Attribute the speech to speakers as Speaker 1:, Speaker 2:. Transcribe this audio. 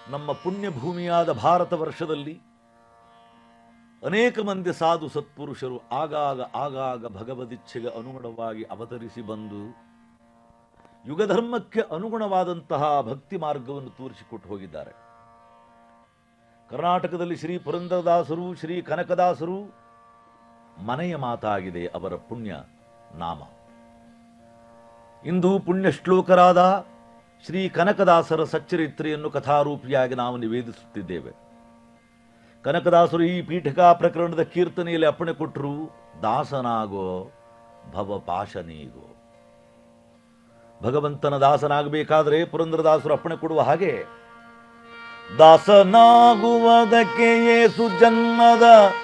Speaker 1: ನಮ್ಮ ಪುಣ್ಯ ಭೂಮಿಯಾದ ಭಾರತ ವರ್ಷದಲ್ಲಿ ಅನೇಕ ಮಂದಿ ಸಾಧು ಸತ್ಪುರುಷರು ಆಗಾಗ ಆಗಾಗ ಭಗವದಿಚ್ಛೆಗೆ ಅನುಗುಣವಾಗಿ ಅವತರಿಸಿ ಬಂದು ಯುಗಧರ್ಮಕ್ಕೆ ಅನುಗುಣವಾದಂತಹ ಭಕ್ತಿ ಮಾರ್ಗವನ್ನು ತೋರಿಸಿಕೊಟ್ಟು ಹೋಗಿದ್ದಾರೆ ಕರ್ನಾಟಕದಲ್ಲಿ ಶ್ರೀ ಪುರಂದರದಾಸರು ಶ್ರೀ ಕನಕದಾಸರು ಮನೆಯ ಮಾತಾಗಿದೆ ಅವರ ಪುಣ್ಯ ನಾಮ ಇಂದು ಪುಣ್ಯ ಶ್ಲೋಕರಾದ ಶ್ರೀ ಕನಕದಾಸರ ಸಚ್ಚರಿತ್ರೆಯನ್ನು ಕಥಾರೂಪಿಯಾಗಿ ನಾವು ನಿವೇದಿಸುತ್ತಿದ್ದೇವೆ ಕನಕದಾಸರು ಈ ಪೀಠಿಕಾ ಪ್ರಕರಣದ ಕೀರ್ತನೆಯಲ್ಲಿ ಅಪ್ಪಣೆ ಕೊಟ್ಟರು ದಾಸನಾಗೋ ಭವಪಾಶನೀಗೋ ಭಗವಂತನ ದಾಸನಾಗಬೇಕಾದರೆ ಪುರಂದರದಾಸರು ಅಪ್ಪಣೆ ಕೊಡುವ ಹಾಗೆ ದಾಸನಾಗುವುದಕ್ಕೆ ಏಸು ಜನ್ಮದ